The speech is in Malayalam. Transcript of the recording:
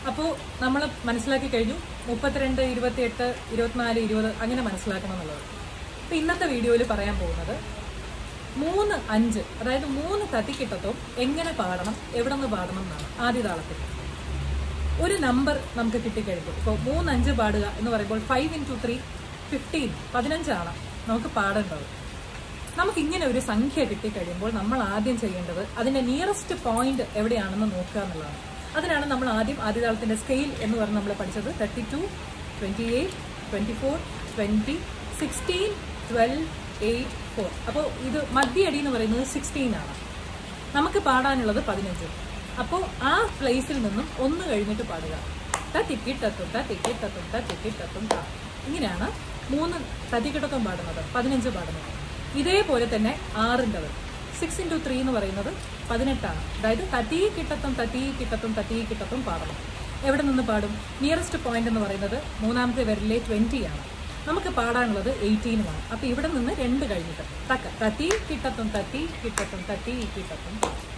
അപ്പോൾ നമ്മൾ മനസ്സിലാക്കി കഴിഞ്ഞു മുപ്പത്തിരണ്ട് ഇരുപത്തിയെട്ട് ഇരുപത്തിനാല് ഇരുപത് അങ്ങനെ മനസ്സിലാക്കണം എന്നുള്ളത് അപ്പൊ ഇന്നത്തെ വീഡിയോയിൽ പറയാൻ പോകുന്നത് മൂന്ന് അഞ്ച് അതായത് മൂന്ന് തട്ടിക്കിട്ടത്തും എങ്ങനെ പാടണം എവിടെ നിന്ന് പാടണം എന്നാണ് ആദ്യ താളത്തിൽ ഒരു നമ്പർ നമുക്ക് കിട്ടിക്കഴിയുമ്പോൾ ഇപ്പോൾ മൂന്ന് അഞ്ച് പാടുക എന്ന് പറയുമ്പോൾ ഫൈവ് ഇൻറ്റു ത്രീ ഫിഫ്റ്റീൻ പതിനഞ്ചാണ് നമുക്ക് പാടേണ്ടത് നമുക്ക് ഇങ്ങനെ ഒരു സംഖ്യ കിട്ടിക്കഴിയുമ്പോൾ നമ്മൾ ആദ്യം ചെയ്യേണ്ടത് അതിന്റെ നിയറസ്റ്റ് പോയിന്റ് എവിടെയാണെന്ന് നോക്കുക എന്നുള്ളതാണ് അതിനാണ് നമ്മൾ ആദ്യം ആദ്യതാളത്തിന്റെ സ്കെയിൽ എന്ന് പറഞ്ഞ് നമ്മൾ പഠിച്ചത് thirty two twenty eight twenty four twenty sixteen twelve eight four അപ്പോൾ ഇത് മധ്യയടി എന്ന് പറയുന്നത് സിക്സ്റ്റീൻ ആണ് നമുക്ക് പാടാനുള്ളത് പതിനഞ്ച് അപ്പോൾ ആ പ്ലേസിൽ നിന്നും ഒന്ന് കഴിഞ്ഞിട്ട് പാടുക തത്തിക്കിട്ടത്തും തത്തിക്കിട്ടത്തും തത്തിക്കിട്ടത്തും താ ഇങ്ങനെയാണ് മൂന്ന് തത്തിക്കിട്ടത്തും പാടുന്നത് പതിനഞ്ച് പാടുന്നത് ഇതേപോലെ തന്നെ ആറിൻ്റെത് സിക്സ് ഇൻറ്റു ത്രീ എന്ന് പറയുന്നത് പതിനെട്ടാണ് അതായത് തത്തി കിട്ടത്തും തത്തി കിട്ടത്തും തത്തി കിട്ടത്തും പാടണം എവിടെ നിന്ന് പാടും നിയറസ്റ്റ് പോയിന്റ് എന്ന് പറയുന്നത് മൂന്നാമത്തെ വിരലിലെ ട്വന്റി ആണ് നമുക്ക് പാടാനുള്ളത് എയ്റ്റീനുമാണ് അപ്പൊ ഇവിടെ നിന്ന് രണ്ട് കഴിഞ്ഞിട്ട് തക്ക തത്തി കിട്ടത്തും തത്തി കിട്ടത്തും തത്തി കിട്ടത്തും